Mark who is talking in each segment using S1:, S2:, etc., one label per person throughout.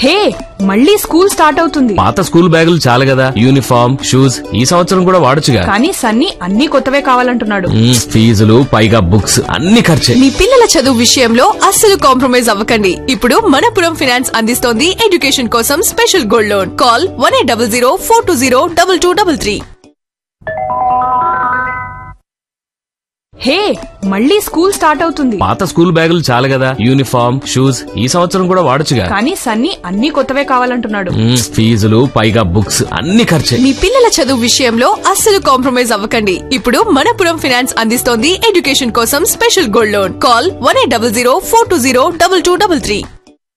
S1: హే మళ్ళీ school start అవుతుంది
S2: పాత స్కూల్ బ్యాగులు చాలు కదా యూనిఫామ్ షూస్ ఈ సంవత్సరం కూడా వాడొచ్చుగా
S1: కానీ సన్నీ అన్ని కొత్తవే కావాలంటున్నాడు
S2: మ్మ్, ఫీజులు పైగా బుక్స్ అన్ని ఖర్చే
S3: మీ పిల్లల చదువు విషయంలో అస్సలు కాంప్రమైజ్ అవ్వకండి ఇప్పుడు మనపురం ఫినాన్స్ అందిస్తోంది ఎడ్యుకేషన్ కోసం special gold loan call one eight double zero four two zero double two double three
S1: hey మళ్ళీ స్కూల్ స్టార్ట్ అవుతుంది
S2: పాత స్కూల్ బ్యాగులు చాలు కదా యూనిఫామ్ షూస్ ఈ సంవత్సరం కూడా వాడొచ్చుగా
S1: కానీ సన్నీ అన్ని కొత్తవే కావాలంటున్నాడు
S2: మ్మ్, ఫీజులు పైగా బుక్స్ అన్ని ఖర్చే
S3: మీ పిల్లల చదువు విషయంలో అస్సలు కాంప్రమైజ్ అవ్వకండి ఇప్పుడు మనపురం ఫినాన్స్ అందిస్తోంది ఎడ్యుకేషన్ కోసం special gold loan call one eight double zero four two zero double two double three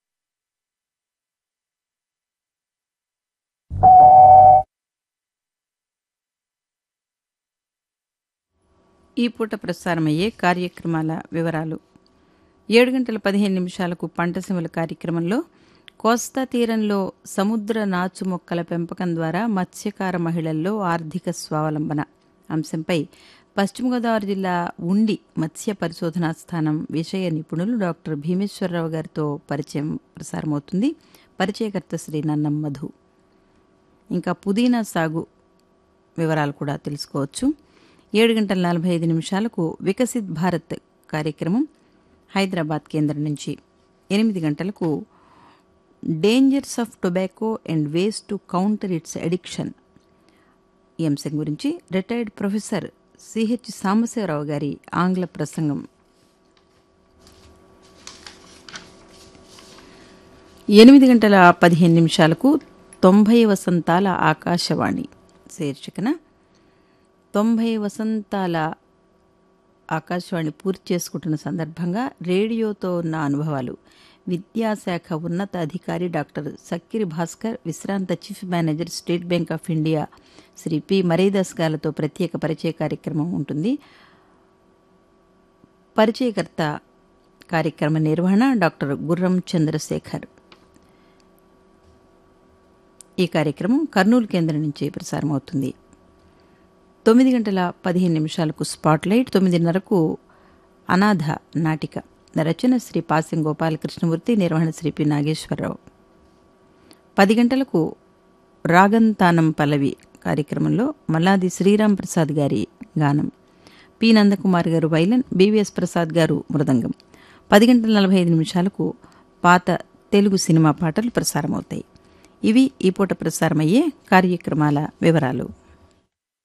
S4: ఈ పూట ప్రసారమయ్యే కార్యక్రమాల వివరాలు ఏడు గంటల పదిహేను నిమిషాలకు పంటసీమల కార్యక్రమంలో కోస్తా తీరంలో సముద్ర నాచు మొక్కల పెంపకం ద్వారా మత్స్యకార మహిళల్లో ఆర్థిక స్వావలంబన అంశంపై పశ్చిమ గోదావరి జిల్లా ఉండి మత్స్య పరిశోధనా స్థానం విషయ నిపుణులు డాక్టర్ భీమేశ్వరరావు గారితో పరిచయం ప్రసారమవుతుంది పరిచయకర్త శ్రీ నన్నం మధు ఇంకా పుదీనా సాగు వివరాలు కూడా తెలుసుకోవచ్చు ఏడు గంటల నలభై ఐదు నిమిషాలకు వికసిత్ భారత్ కార్యక్రమం హైదరాబాద్ కేంద్రం నుంచి ఎనిమిది గంటలకు dangers of tobacco and ways to counter its addiction ఈ అంశం గురించి రిటైర్డ్ ప్రొఫెసర్ సిహెచ్ సాంబశివరావు గారి ఆంగ్ల ప్రసంగం ఎనిమిది గంటల పదిహేను నిమిషాలకు తొంభై వసంతాల ఆకాశవాణి శీర్షికన తొంభై వసంతాల ఆకాశవాణి పూర్తి చేసుకుంటున్న సందర్భంగా రేడియోతో ఉన్న అనుభవాలు విద్యాశాఖ ఉన్నత అధికారి డాక్టర్ సక్కిరి భాస్కర్ విశ్రాంత chief manager State Bank of India Shri P Maridas గారితో ప్రత్యేక పరిచయ కార్యక్రమం ఉంటుంది పరిచయకర్త కార్యక్రమ నిర్వహణ డాక్టర్ గుర్రం చంద్రశేఖర్ ఈ కార్యక్రమం కర్నూలు కేంద్రం నుంచి ప్రసారమవుతుంది తొమ్మిది గంటల పదిహేను నిమిషాలకు స్పాట్లైట్ తొమ్మిదిన్నరకు అనాథ నాటిక రచన శ్రీ పాసింగ్ గోపాలకృష్ణమూర్తి నిర్వహణ శ్రీ పి నాగేశ్వరరావు పది గంటలకు రాగంతానం పల్లవి కార్యక్రమంలో మల్లాది శ్రీరామ్ ప్రసాద్ గారి గానం పి నందకుమార్ గారు వైలన్ బివిఎస్ ప్రసాద్ గారు మృదంగం పది గంటల నలభై ఐదు నిమిషాలకు పాత తెలుగు సినిమా పాటలు ప్రసారమవుతాయి ఇవి ఈ పూట ప్రసారమయ్యే కార్యక్రమాల వివరాలు